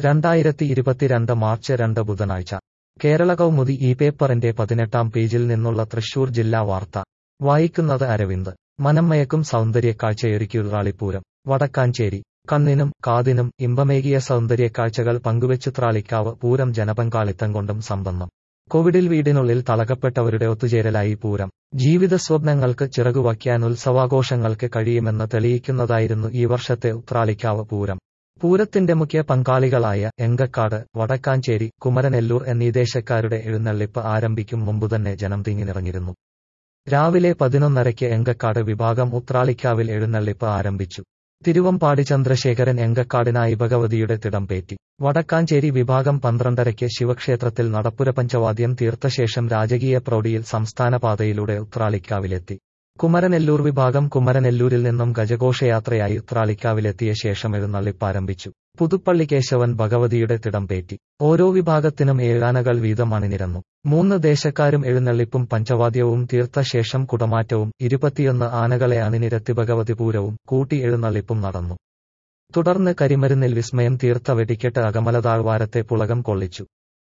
രണ്ടായിരത്തി ഇരുപത്തിരണ്ട് മാർച്ച് രണ്ട് ബുധനാഴ്ച കേരള കൗമുദി ഈ പേപ്പറിന്റെ പതിനെട്ടാം പേജിൽ നിന്നുള്ള തൃശൂർ ജില്ലാ വാർത്ത വായിക്കുന്നത് അരവിന്ദ് മനംമയക്കും സൗന്ദര്യക്കാഴ്ചയൊരുക്കിയുള്ളാളിപ്പൂരം വടക്കാഞ്ചേരി കണ്ണിനും കാതിനും ഇമ്പമേകിയ സൗന്ദര്യക്കാഴ്ചകൾ പങ്കുവെച്ചുത്രാളിക്കാവ് പൂരം ജനപങ്കാളിത്തം കൊണ്ടും സമ്പന്നം കോവിഡിൽ വീടിനുള്ളിൽ തളകപ്പെട്ടവരുടെ ഒത്തുചേരലായി പൂരം ജീവിത സ്വപ്നങ്ങൾക്ക് ചിറകുവയ്ക്കാൻ ഉത്സവാഘോഷങ്ങൾക്ക് കഴിയുമെന്ന് തെളിയിക്കുന്നതായിരുന്നു ഈ വർഷത്തെ ഉത്രാളിക്കാവ് പൂരം പൂരത്തിന്റെ മുഖ്യ പങ്കാളികളായ എങ്കക്കാട് വടക്കാഞ്ചേരി കുമരനെല്ലൂർ എന്നീ ദേശക്കാരുടെ എഴുന്നള്ളിപ്പ് ആരംഭിക്കും മുമ്പുതന്നെ ജനം തിങ്ങിനിറങ്ങിയിരുന്നു രാവിലെ പതിനൊന്നരയ്ക്ക് എങ്കക്കാട് വിഭാഗം ഉത്രാളിക്കാവിൽ എഴുന്നള്ളിപ്പ് ആരംഭിച്ചു തിരുവമ്പാടി ചന്ദ്രശേഖരൻ എങ്കക്കാടിനായി ഭഗവതിയുടെ തിടംപേറ്റി വടക്കാഞ്ചേരി വിഭാഗം പന്ത്രണ്ടരയ്ക്ക് ശിവക്ഷേത്രത്തിൽ നടപ്പുര പഞ്ചവാദ്യം തീർത്തശേഷം രാജകീയ പ്രൗഢിയിൽ സംസ്ഥാന പാതയിലൂടെ ഉത്രാളിക്കാവിലെത്തി കുമരനെല്ലൂർ വിഭാഗം കുമരനെല്ലൂരിൽ നിന്നും ഗജഘോഷയാത്രയായി ഉത്രാളിക്കാവിലെത്തിയ ശേഷം എഴുന്നള്ളിപ്പാരംഭിച്ചു പുതുപ്പള്ളി കേശവൻ ഭഗവതിയുടെ തിടംപേറ്റി ഓരോ വിഭാഗത്തിനും ഏഴാനകൾ വീതം അണിനിരന്നു മൂന്ന് ദേശക്കാരും എഴുന്നള്ളിപ്പും പഞ്ചവാദ്യവും തീർത്ത ശേഷം കുടമാറ്റവും ഇരുപത്തിയൊന്ന് ആനകളെ അണിനിരത്തി ഭഗവതി പൂരവും കൂട്ടി എഴുന്നള്ളിപ്പും നടന്നു തുടർന്ന് കരിമരുന്നിൽ വിസ്മയം തീർത്ത വെടിക്കെട്ട് അകമലതാഴ്വാരത്തെ പുളകം കൊള്ളിച്ചു